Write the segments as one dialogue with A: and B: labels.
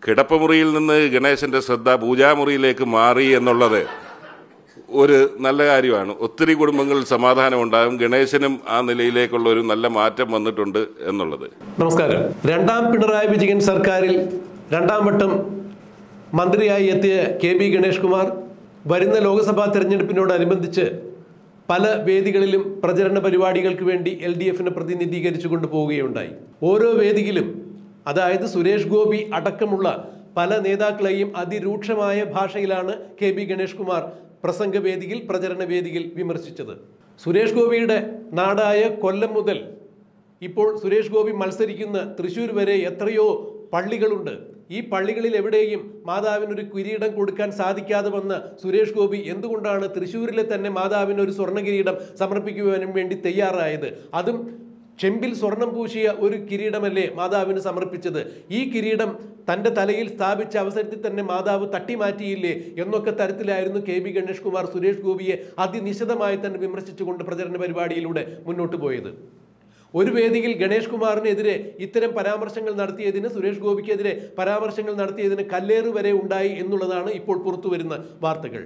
A: കിടപ്പമുറിയിൽ നിന്ന് ഗണേശൻ്റെ ശ്രദ്ധ പൂജാമുറിയിലേക്ക് മാറി എന്നുള്ളത് ഒരു നല്ല കാര്യമാണ് ഒത്തിരി കുടുംബങ്ങളിൽ സമാധാനം ഉണ്ടാകും ഗണേശനും ആ നിലയിലേക്കുള്ള ഒരു നല്ല മാറ്റം വന്നിട്ടുണ്ട് എന്നുള്ളത്
B: നമസ്കാരം രണ്ടാം പിണറായി വിജയൻ സർക്കാരിൽ രണ്ടാം വട്ടം മന്ത്രിയായി എത്തിയ കെ ബി ഗണേഷ് കുമാർ വരുന്ന ലോക്സഭാ തെരഞ്ഞെടുപ്പിനോടനുബന്ധിച്ച് പല വേദികളിലും പ്രചരണ പരിപാടികൾക്ക് വേണ്ടി എൽ ഡി എഫിനെ പ്രതിനിധീകരിച്ചു കൊണ്ടുപോവുകയുണ്ടായി ഓരോ വേദിയിലും അതായത് സുരേഷ് ഗോപി അടക്കമുള്ള പല നേതാക്കളെയും അതിരൂക്ഷമായ ഭാഷയിലാണ് കെ ബി ഗണേഷ് കുമാർ പ്രസംഗ വേദിയിൽ പ്രചരണ വേദിയിൽ വിമർശിച്ചത് സുരേഷ് ഗോപിയുടെ നാടായ കൊല്ലം മുതൽ ഇപ്പോൾ സുരേഷ് ഗോപി മത്സരിക്കുന്ന തൃശ്ശൂർ വരെ എത്രയോ പള്ളികളുണ്ട് ഈ പള്ളികളിൽ എവിടെയും മാതാവിനൊരു കിരീടം കൊടുക്കാൻ സാധിക്കാതെ വന്ന സുരേഷ് ഗോപി എന്തുകൊണ്ടാണ് തൃശ്ശൂരിലെ തന്നെ മാതാവിന് ഒരു സ്വർണ്ണ കിരീടം സമർപ്പിക്കുവാനും വേണ്ടി തയ്യാറായത് അതും ചെമ്പിൽ സ്വർണം പൂശിയ ഒരു കിരീടമല്ലേ മാതാവിന് സമർപ്പിച്ചത് ഈ കിരീടം തൻ്റെ തലയിൽ സ്ഥാപിച്ച അവസരത്തിൽ തന്നെ മാതാവ് തട്ടിമാറ്റിയില്ലേ എന്നൊക്കെ തരത്തിലായിരുന്നു കെ ബി ഗണേഷ് കുമാർ സുരേഷ് ഗോപിയെ അതിനിശിതമായി തന്നെ വിമർശിച്ചുകൊണ്ട് പ്രചരണ പരിപാടിയിലൂടെ മുന്നോട്ട് പോയത് ഒരു വേദിയിൽ ഗണേഷ് കുമാറിനെതിരെ ഇത്തരം പരാമർശങ്ങൾ നടത്തിയതിന് സുരേഷ് ഗോപിക്കെതിരെ പരാമർശങ്ങൾ നടത്തിയതിന് കല്ലേറ് വരെ ഉണ്ടായി എന്നുള്ളതാണ് ഇപ്പോൾ പുറത്തു വരുന്ന വാർത്തകൾ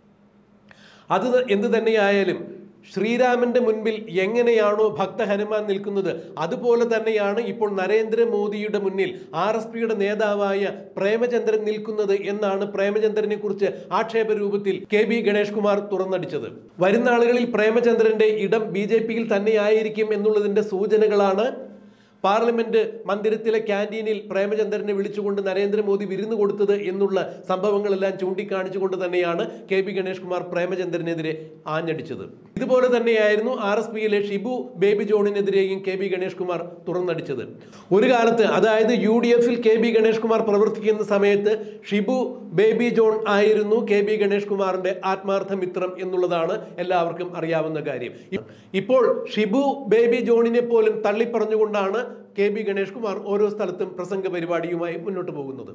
B: അത് എന്ത് തന്നെയായാലും ശ്രീരാമന്റെ മുൻപിൽ എങ്ങനെയാണോ ഭക്ത ഹനുമാൻ നിൽക്കുന്നത് അതുപോലെ തന്നെയാണ് ഇപ്പോൾ നരേന്ദ്രമോദിയുടെ മുന്നിൽ ആർ എസ് പിയുടെ നേതാവായ പ്രേമചന്ദ്രൻ നിൽക്കുന്നത് എന്നാണ് പ്രേമചന്ദ്രനെ കുറിച്ച് ആക്ഷേപ രൂപത്തിൽ കെ ബി ഗണേഷ് കുമാർ തുറന്നടിച്ചത് വരുന്ന ആളുകളിൽ പ്രേമചന്ദ്രന്റെ ഇടം ബി ജെ പിയിൽ തന്നെയായിരിക്കും എന്നുള്ളതിന്റെ സൂചനകളാണ് പാർലമെന്റ് മന്ദിരത്തിലെ ക്യാൻറ്റീനിൽ പ്രേമചന്ദ്രനെ വിളിച്ചുകൊണ്ട് നരേന്ദ്രമോദി വിരുന്ന് കൊടുത്തത് എന്നുള്ള സംഭവങ്ങളെല്ലാം ചൂണ്ടിക്കാണിച്ചുകൊണ്ട് തന്നെയാണ് കെ പി ഗണേഷ് കുമാർ പ്രേമചന്ദ്രനെതിരെ ആഞ്ഞടിച്ചത് ഇതുപോലെ തന്നെയായിരുന്നു ആർ എസ് പിയിലെ ഷിബു ബേബി ജോണിനെതിരെയും കെ ബി ഗണേഷ് കുമാർ തുറന്നടിച്ചത് ഒരു കാലത്ത് അതായത് യു ഡി എഫിൽ കെ ബി ഗണേഷ് കുമാർ പ്രവർത്തിക്കുന്ന സമയത്ത് ഷിബു ബേബി ജോൺ ആയിരുന്നു കെ ബി ഗണേഷ് കുമാറിന്റെ ആത്മാർത്ഥ മിത്രം എന്നുള്ളതാണ് എല്ലാവർക്കും അറിയാവുന്ന കാര്യം ഇപ്പോൾ ഷിബു ബേബി ജോണിനെ പോലും തള്ളിപ്പറഞ്ഞുകൊണ്ടാണ് കെ ബി ഗണേഷ് കുമാർ ഓരോ സ്ഥലത്തും പ്രസംഗ പരിപാടിയുമായി മുന്നോട്ട് പോകുന്നത്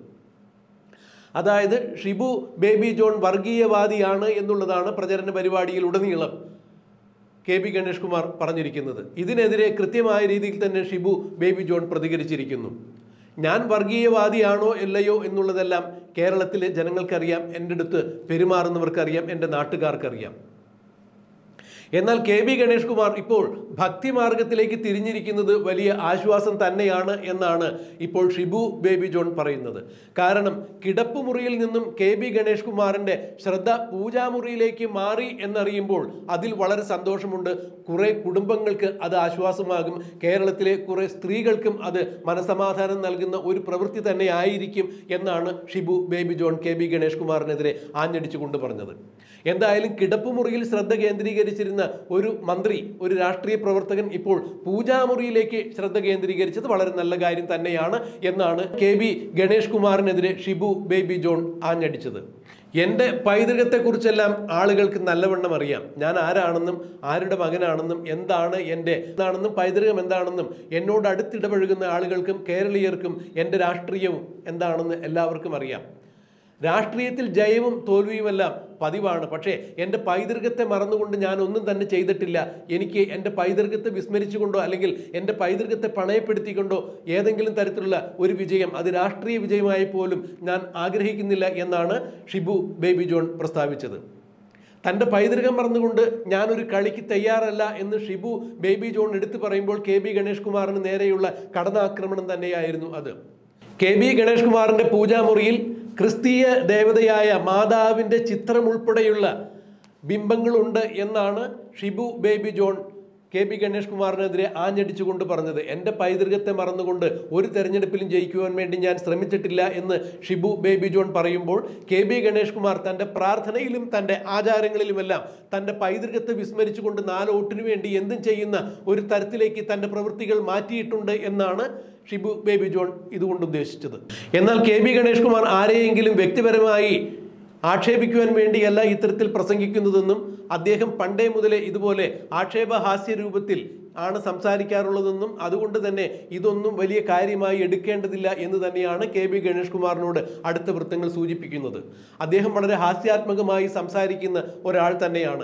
B: അതായത് ഷിബു ബേബി ജോൺ വർഗീയവാദിയാണ് എന്നുള്ളതാണ് പ്രചരണ പരിപാടിയിൽ ഉടനീളം കെ ബി ഗണേഷ് കുമാർ പറഞ്ഞിരിക്കുന്നത് ഇതിനെതിരെ കൃത്യമായ രീതിയിൽ തന്നെ ഷിബു ബേബി ജോൺ പ്രതികരിച്ചിരിക്കുന്നു ഞാൻ വർഗീയവാദിയാണോ അല്ലയോ എന്നുള്ളതെല്ലാം കേരളത്തിലെ ജനങ്ങൾക്കറിയാം എൻ്റെ അടുത്ത് പെരുമാറുന്നവർക്കറിയാം എൻ്റെ നാട്ടുകാർക്കറിയാം എന്നാൽ കെ ബി ഗണേഷ് കുമാർ ഇപ്പോൾ ഭക്തിമാർഗത്തിലേക്ക് തിരിഞ്ഞിരിക്കുന്നത് വലിയ ആശ്വാസം തന്നെയാണ് എന്നാണ് ഇപ്പോൾ ഷിബു ബേബി ജോൺ പറയുന്നത് കാരണം കിടപ്പുമുറിയിൽ നിന്നും കെ ബി ഗണേഷ് കുമാറിന്റെ ശ്രദ്ധ പൂജാമുറിയിലേക്ക് മാറി എന്നറിയുമ്പോൾ അതിൽ വളരെ സന്തോഷമുണ്ട് കുറെ കുടുംബങ്ങൾക്ക് അത് ആശ്വാസമാകും കേരളത്തിലെ കുറെ സ്ത്രീകൾക്കും അത് മനസമാധാനം നൽകുന്ന ഒരു പ്രവൃത്തി തന്നെ ആയിരിക്കും എന്നാണ് ഷിബു ബേബി ജോൺ കെ ബി ഗണേഷ് കുമാറിനെതിരെ ആഞ്ഞടിച്ചുകൊണ്ട് പറഞ്ഞത് എന്തായാലും കിടപ്പുമുറിയിൽ ശ്രദ്ധ കേന്ദ്രീകരിച്ചിരുന്ന ഒരു മന്ത്രി ഒരു രാഷ്ട്രീയ പ്രവർത്തകൻ ഇപ്പോൾ പൂജാമുറിയിലേക്ക് ശ്രദ്ധ കേന്ദ്രീകരിച്ചത് വളരെ നല്ല കാര്യം തന്നെയാണ് എന്നാണ് കെ ബി ഗണേഷ് കുമാറിനെതിരെ ഷിബു ബേബി ജോൺ ആഞ്ഞടിച്ചത് എൻ്റെ പൈതൃകത്തെക്കുറിച്ചെല്ലാം ആളുകൾക്ക് നല്ലവണ്ണം അറിയാം ഞാൻ ആരാണെന്നും ആരുടെ മകനാണെന്നും എന്താണ് എൻ്റെ എന്താണെന്നും പൈതൃകം എന്താണെന്നും എന്നോട് അടുത്തിടപഴകുന്ന ആളുകൾക്കും കേരളീയർക്കും എൻ്റെ രാഷ്ട്രീയവും എന്താണെന്ന് എല്ലാവർക്കും അറിയാം രാഷ്ട്രീയത്തിൽ ജയവും തോൽവിയുമെല്ലാം പതിവാണ് പക്ഷേ എൻ്റെ പൈതൃകത്തെ മറന്നുകൊണ്ട് ഞാൻ ഒന്നും തന്നെ ചെയ്തിട്ടില്ല എനിക്ക് എൻ്റെ പൈതൃകത്തെ വിസ്മരിച്ചുകൊണ്ടോ അല്ലെങ്കിൽ എൻ്റെ പൈതൃകത്തെ പണയപ്പെടുത്തിക്കൊണ്ടോ ഏതെങ്കിലും തരത്തിലുള്ള ഒരു വിജയം അത് രാഷ്ട്രീയ വിജയമായി പോലും ഞാൻ ആഗ്രഹിക്കുന്നില്ല എന്നാണ് ഷിബു ബേബി ജോൺ പ്രസ്താവിച്ചത് തൻ്റെ പൈതൃകം മറന്നുകൊണ്ട് ഞാനൊരു കളിക്ക് തയ്യാറല്ല എന്ന് ഷിബു ബേബി ജോൺ എടുത്തു പറയുമ്പോൾ കെ ബി ഗണേഷ് കുമാറിന് നേരെയുള്ള കടന്നാക്രമണം തന്നെയായിരുന്നു അത് കെ ബി ഗണേഷ് കുമാറിന്റെ പൂജാമുറിയിൽ ക്രിസ്തീയ ദേവതയായ മാതാവിന്റെ ചിത്രം ഉൾപ്പെടെയുള്ള ബിംബങ്ങളുണ്ട് എന്നാണ് ഷിബു ബേബി ജോൺ കെ പി ഗണേഷ് കുമാറിനെതിരെ ആഞ്ഞടിച്ചുകൊണ്ട് പറഞ്ഞത് എൻ്റെ പൈതൃകത്തെ മറന്നുകൊണ്ട് ഒരു തെരഞ്ഞെടുപ്പിലും ജയിക്കുവാൻ വേണ്ടി ഞാൻ ശ്രമിച്ചിട്ടില്ല എന്ന് ഷിബു ബേബി ജോൺ പറയുമ്പോൾ കെ ബി ഗണേഷ് കുമാർ തൻ്റെ പ്രാർത്ഥനയിലും തൻ്റെ ആചാരങ്ങളിലുമെല്ലാം തൻ്റെ പൈതൃകത്തെ വിസ്മരിച്ചുകൊണ്ട് നാല് വോട്ടിനു വേണ്ടി എന്തും ചെയ്യുന്ന ഒരു തരത്തിലേക്ക് തൻ്റെ പ്രവൃത്തികൾ മാറ്റിയിട്ടുണ്ട് എന്നാണ് ഷിബു ബേബി ജോൺ ഇതുകൊണ്ട് ഉദ്ദേശിച്ചത് എന്നാൽ കെ ബി ഗണേഷ് കുമാർ ആരെയെങ്കിലും വ്യക്തിപരമായി ആക്ഷേപിക്കുവാൻ വേണ്ടിയല്ല ഇത്തരത്തിൽ പ്രസംഗിക്കുന്നതെന്നും അദ്ദേഹം പണ്ടേ മുതലേ ഇതുപോലെ ആക്ഷേപഹാസ്യ രൂപത്തിൽ ആണ് സംസാരിക്കാറുള്ളതെന്നും അതുകൊണ്ട് തന്നെ ഇതൊന്നും വലിയ കാര്യമായി എടുക്കേണ്ടതില്ല എന്ന് തന്നെയാണ് കെ ബി ഗണേഷ് കുമാറിനോട് അടുത്ത വൃത്തങ്ങൾ സൂചിപ്പിക്കുന്നത് അദ്ദേഹം വളരെ ഹാസ്യാത്മകമായി സംസാരിക്കുന്ന ഒരാൾ തന്നെയാണ്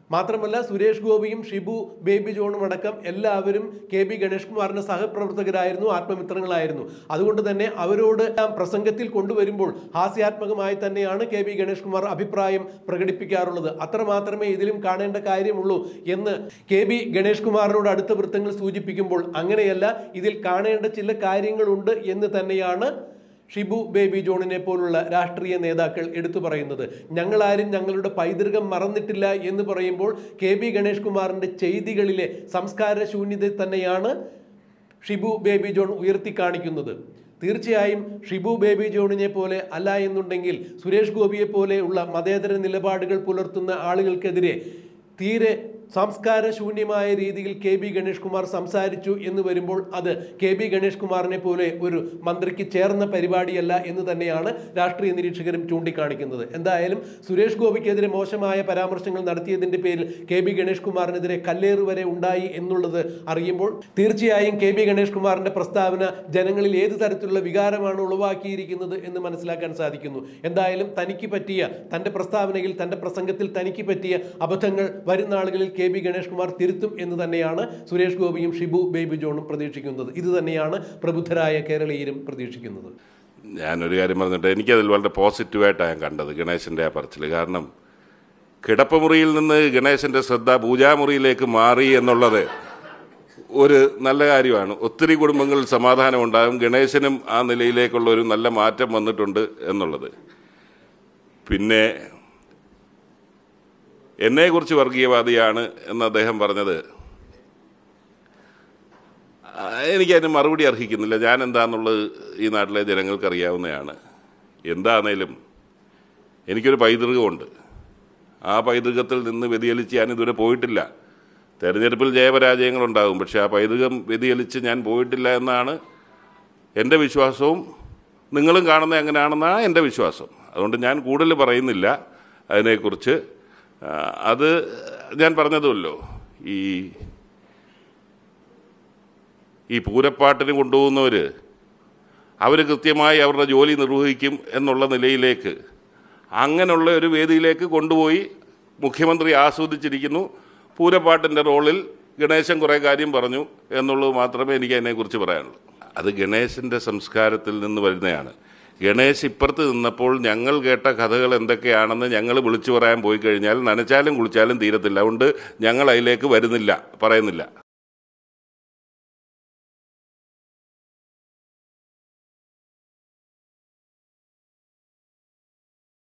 B: മാത്രമല്ല സുരേഷ് ഗോപിയും ഷിബു ബേബി ജോണും അടക്കം എല്ലാവരും കെ ബി ഗണേഷ് കുമാറിന്റെ സഹപ്രവർത്തകരായിരുന്നു ആത്മമിത്രങ്ങളായിരുന്നു അതുകൊണ്ട് തന്നെ അവരോട് ആ പ്രസംഗത്തിൽ കൊണ്ടുവരുമ്പോൾ ഹാസ്യാത്മകമായി തന്നെയാണ് കെ ബി ഗണേഷ് കുമാർ അഭിപ്രായം പ്രകടിപ്പിക്കാറുള്ളത് അത്ര മാത്രമേ ഇതിലും കാണേണ്ട കാര്യമുള്ളൂ എന്ന് കെ ബി ഗണേഷ് കുമാറിനോട് അടുത്ത വൃത്തങ്ങൾ സൂചിപ്പിക്കുമ്പോൾ അങ്ങനെയല്ല ഇതിൽ കാണേണ്ട ചില കാര്യങ്ങളുണ്ട് എന്ന് തന്നെയാണ് ഷിബു ബേബി ജോണിനെ പോലുള്ള രാഷ്ട്രീയ നേതാക്കൾ എടുത്തു പറയുന്നത് ഞങ്ങളാരും ഞങ്ങളുടെ പൈതൃകം മറന്നിട്ടില്ല എന്ന് പറയുമ്പോൾ കെ ബി ഗണേഷ് കുമാറിന്റെ ചെയ്തികളിലെ സംസ്കാര ശൂന്യത തന്നെയാണ് ഷിബു ബേബി ജോൺ ഉയർത്തി കാണിക്കുന്നത് തീർച്ചയായും ഷിബു ബേബി ജോണിനെ പോലെ അല്ല എന്നുണ്ടെങ്കിൽ സുരേഷ് ഗോപിയെ പോലെയുള്ള മതേതര നിലപാടുകൾ പുലർത്തുന്ന ആളുകൾക്കെതിരെ തീരെ സംസ്കാര ശൂന്യമായ രീതിയിൽ കെ ബി ഗണേഷ് കുമാർ സംസാരിച്ചു എന്ന് വരുമ്പോൾ അത് കെ ബി ഗണേഷ് കുമാറിനെ പോലെ ഒരു മന്ത്രിക്ക് ചേർന്ന പരിപാടിയല്ല എന്ന് തന്നെയാണ് രാഷ്ട്രീയ നിരീക്ഷകരും ചൂണ്ടിക്കാണിക്കുന്നത് എന്തായാലും സുരേഷ് ഗോപിക്കെതിരെ മോശമായ പരാമർശങ്ങൾ നടത്തിയതിന്റെ പേരിൽ കെ ബി ഗണേഷ് കുമാറിനെതിരെ കല്ലേറ് വരെ ഉണ്ടായി എന്നുള്ളത് അറിയുമ്പോൾ തീർച്ചയായും കെ ബി ഗണേഷ് കുമാറിന്റെ പ്രസ്താവന ജനങ്ങളിൽ ഏത് തരത്തിലുള്ള വികാരമാണ് ഉളവാക്കിയിരിക്കുന്നത് എന്ന് മനസ്സിലാക്കാൻ സാധിക്കുന്നു എന്തായാലും തനിക്ക് പറ്റിയ തന്റെ പ്രസ്താവനയിൽ തന്റെ പ്രസംഗത്തിൽ തനിക്ക് പറ്റിയ അബദ്ധങ്ങൾ വരുന്ന ആളുകളിൽ കെ ബി ഗണേഷ് കുമാർ തിരുത്തും എന്ന് തന്നെയാണ് സുരേഷ് ഗോപിയും ഷിബു ബേബി ജോണും പ്രതീക്ഷിക്കുന്നത് ഇത് തന്നെയാണ് പ്രബുദ്ധരായ കേരളീയരും പ്രതീക്ഷിക്കുന്നത്
A: ഞാനൊരു കാര്യം പറഞ്ഞിട്ട് എനിക്കതിൽ വളരെ പോസിറ്റീവായിട്ടാണ് ഞാൻ കണ്ടത് ഗണേശൻ്റെ ആ പറച്ചിൽ കാരണം കിടപ്പുമുറിയിൽ നിന്ന് ഗണേശൻ്റെ ശ്രദ്ധ പൂജാമുറിയിലേക്ക് മാറി എന്നുള്ളത് ഒരു നല്ല കാര്യമാണ് ഒത്തിരി കുടുംബങ്ങളിൽ സമാധാനം ഉണ്ടാകും ഗണേശനും ആ നിലയിലേക്കുള്ള ഒരു നല്ല മാറ്റം വന്നിട്ടുണ്ട് എന്നുള്ളത് പിന്നെ എന്നെക്കുറിച്ച് വർഗീയവാദിയാണ് എന്ന് അദ്ദേഹം പറഞ്ഞത് ആ, എനിക്കതിന് മറുപടി അർഹിക്കുന്നില്ല ഞാൻ എന്താണെന്നുള്ളത് ഈ നാട്ടിലെ ജനങ്ങൾക്ക് അറിയാവുന്നതാണ് എന്താണേലും എനിക്കൊരു പൈതൃകമുണ്ട് ആ പൈതൃകത്തിൽ നിന്ന് വ്യതിചലിച്ച് ഞാൻ ഇതുവരെ പോയിട്ടില്ല തെരഞ്ഞെടുപ്പിൽ ജയപരാജയങ്ങളുണ്ടാകും പക്ഷേ ആ പൈതൃകം വ്യതിചലിച്ച് ഞാൻ പോയിട്ടില്ല എന്നാണ് എൻ്റെ വിശ്വാസവും നിങ്ങളും കാണുന്നത് എങ്ങനെയാണെന്നാണ് എൻ്റെ വിശ്വാസം അതുകൊണ്ട് ഞാൻ കൂടുതൽ പറയുന്നില്ല അതിനെക്കുറിച്ച് ആ, അത് ഞാൻ പറഞ്ഞതുമല്ലോ ഈ ഈ പൂരപ്പാട്ടിന് കൊണ്ടുപോകുന്നവർ അവർ കൃത്യമായി അവരുടെ ജോലി നിർവഹിക്കും എന്നുള്ള നിലയിലേക്ക് അങ്ങനെയുള്ള ഒരു വേദിയിലേക്ക് കൊണ്ടുപോയി മുഖ്യമന്ത്രി ആസ്വദിച്ചിരിക്കുന്നു പൂരപ്പാട്ടിൻ്റെ റോളിൽ ഗണേശൻ കുറേ കാര്യം പറഞ്ഞു എന്നുള്ളത് മാത്രമേ എനിക്ക് അതിനെക്കുറിച്ച് പറയാനുള്ളൂ അത് ഗണേശൻ്റെ സംസ്കാരത്തിൽ നിന്ന് വരുന്നതാണ് ഗണേശ് ഇപ്പുറത്ത് നിന്നപ്പോൾ ഞങ്ങൾ കേട്ട കഥകൾ എന്തൊക്കെയാണെന്ന് ഞങ്ങൾ വിളിച്ചു പറയാൻ പോയി കഴിഞ്ഞാൽ നനച്ചാലും കുളിച്ചാലും തീരത്തില്ല അതുകൊണ്ട് ഞങ്ങൾ അതിലേക്ക് വരുന്നില്ല പറയുന്നില്ല